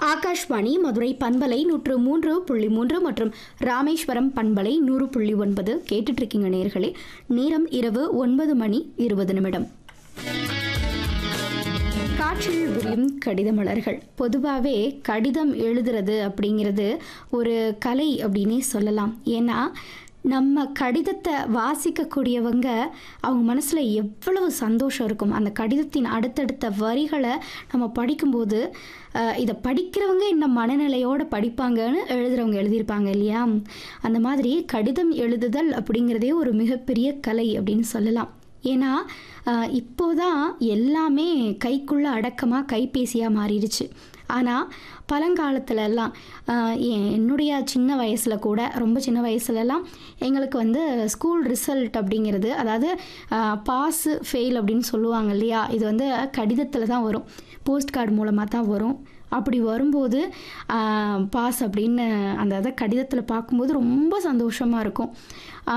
ஆகாஷ்வாணி மதுரை பண்பலை நூற்று மூன்று புள்ளி மூன்று மற்றும் ராமேஸ்வரம் பண்பலை நூறு புள்ளி ஒன்பது கேட்டுட்டு இருக்கீங்க நேர்களே நேரம் இரவு ஒன்பது மணி இருபது நிமிடம் காற்றில் விரியும் கடித மலர்கள் பொதுவாகவே கடிதம் எழுதுறது அப்படிங்கிறது ஒரு கலை அப்படின்னே சொல்லலாம் ஏன்னா நம்ம கடிதத்தை வாசிக்கக்கூடியவங்க அவங்க மனசில் எவ்வளவு சந்தோஷம் இருக்கும் அந்த கடிதத்தின் அடுத்தடுத்த வரிகளை நம்ம படிக்கும்போது அஹ், இதை படிக்கிறவங்க என்ன மனநிலையோடு படிப்பாங்கன்னு எழுதுறவங்க எழுதியிருப்பாங்க இல்லையா அந்த மாதிரி கடிதம் எழுதுதல் அப்படிங்கிறதே ஒரு மிகப்பெரிய கலை அப்படின்னு சொல்லலாம் ஏன்னா ஆஹ், இப்போதான் எல்லாமே கைக்குள்ள அடக்கமாக கைபேசியாக மாறிடுச்சு ஆனால் பழங்காலத்துல எல்லாம் ஆஹ், எ- என்னுடைய சின்ன வயசில் கூட ரொம்ப சின்ன வயசுலலாம் எங்களுக்கு வந்து ஸ்கூல் ரிசல்ட் அப்படிங்கிறது அதாவது பாஸு ஃபெயில் அப்படின்னு சொல்லுவாங்க இல்லையா இது வந்து கடிதத்தில் தான் வரும் போஸ்ட் கார்டு மூலமாக தான் வரும் அப்படி வரும்போது பாஸ் அப்படின்னு அந்த இதை கடிதத்தில் பார்க்கும்போது ரொம்ப சந்தோஷமாக இருக்கும்